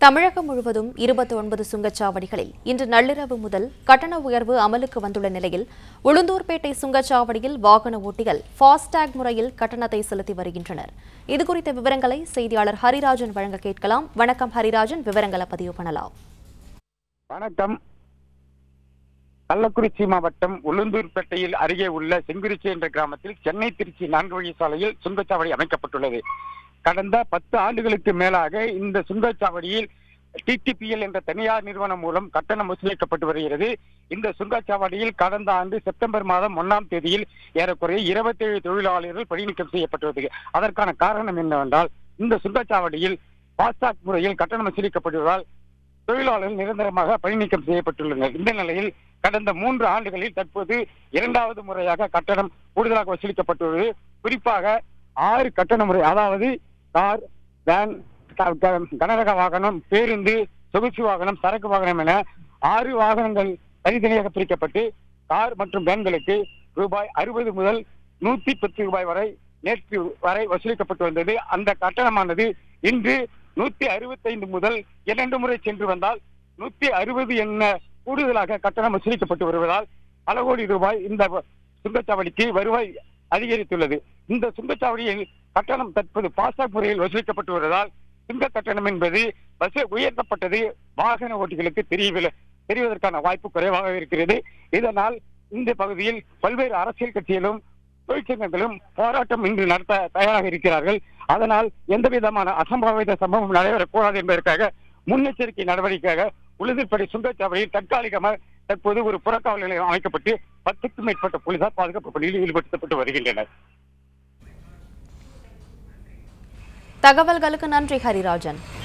தமிழகம் முழுவதும் இருபத்தி ஒன்பது சுங்கச்சாவடிகளில் இன்று நள்ளிரவு முதல் கட்டண உயர்வு அமலுக்கு வந்துள்ள நிலையில் உளுந்தூர்பேட்டை சுங்கச்சாவடியில் வாகன ஓட்டிகள் ஃபாஸ்டேக் முறையில் கட்டணத்தை செலுத்தி வருகின்றனர் இதுகுறித்த விவரங்களை செய்தியாளர் ஹரிராஜன் வழங்க கேட்கலாம் வணக்கம் ஹரிராஜன் விவரங்களை பதிவு பண்ணலாம் வணக்கம் கள்ளக்குறிச்சி மாவட்டம் உளுந்தூர்பேட்டையில் அருகே உள்ள செங்குறிச்சி என்ற கிராமத்தில் சென்னை திருச்சி நான்கு வழி சாலையில் சுங்கச்சாவடி அமைக்கப்பட்டுள்ளது கடந்த பத்து ஆண்டுகளுக்கு மேலாக இந்த சுங்கச்சாவடியில் டிடிபிஎல் என்ற தனியார் நிறுவனம் மூலம் கட்டணம் வசூலிக்கப்பட்டு வருகிறது இந்த சுங்கச்சாவடியில் கடந்த ஆண்டு செப்டம்பர் மாதம் ஒன்னாம் தேதியில் ஏறக்குறைய இருபத்தேழு தொழிலாளர்கள் பணிநீக்கம் செய்யப்பட்டுள்ளது அதற்கான காரணம் என்னவென்றால் இந்த சுங்கச்சாவடியில் பாஸ்டாக் முறையில் கட்டணம் வசூலிக்கப்படுவதால் தொழிலாளர்கள் நிரந்தரமாக பணிநீக்கம் செய்யப்பட்டுள்ளனர் இந்த நிலையில் கடந்த மூன்று ஆண்டுகளில் தற்போது இரண்டாவது முறையாக கட்டணம் கூடுதலாக வசூலிக்கப்பட்டுள்ளது குறிப்பாக ஆறு கட்டண முறை அதாவது கார் வேன் க- க- கனரக வாகனம் பேருந்து சொகுசு வாகனம் சரக்கு வாகனம் என ஆறு வாகனங்கள் தனித்தனியாக பிரிக்கப்பட்டு கார் மற்றும் வேன்களுக்கு ரூபாய் அறுபது முதல் நூத்தி பத்து ரூபாய் வரை நேற்று வரை வசூலிக்கப்பட்டு வந்தது அந்த கட்டணமானது இன்று நூத்தி அறுபத்தைந்து முதல் இரண்டு முறை சென்று வந்தால் நூத்தி அறுபது என்ன கூடுதலாக கட்டணம் வசூலிக்கப்பட்டு வருவதால் பல கோடி ரூபாய் இந்த சுங்கச்சாவடிக்கு வருவாய் அதிகரித்துள்ளது இந்த சுங்கச்சாவடியில் கட்டணம் தற்போது பாஸ்டாக் முறையில் வசூலிக்கப்பட்டு வருவதால் சுங்க கட்டணம் என்பது பஸ் உயர்த்தப்பட்டது வாகன ஓட்டிகளுக்கு தெரியவில்லை தெரிவதற்கான வாய்ப்பு குறைவாக இருக்கிறது இதனால் இந்த பகுதியில் பல்வேறு அரசியல் கட்சிகளும் தொழிற்சங்கங்களும் போராட்டம் இன்று நடத்த தயாராக இருக்கிறார்கள் அதனால் எந்த விதமான அசம்பாவித சம்பவம் நடைபெறக்கூடாது என்பதற்காக முன்னெச்சரிக்கை நடவடிக்கையாக உளுதிப்படை சுங்கச்சாவடியில் தற்காலிகமாக தற்போது ஒரு புறக்காவல் நிலையம் அமைக்கப்பட்டு பத்துக்கும் மேற்பட்ட போலீசார் பாதுகாப்பு பணியில் ஈடுபடுத்தப்பட்டு வருகின்றனர் தகவல்களுக்கு நன்றி ஹரிராஜன்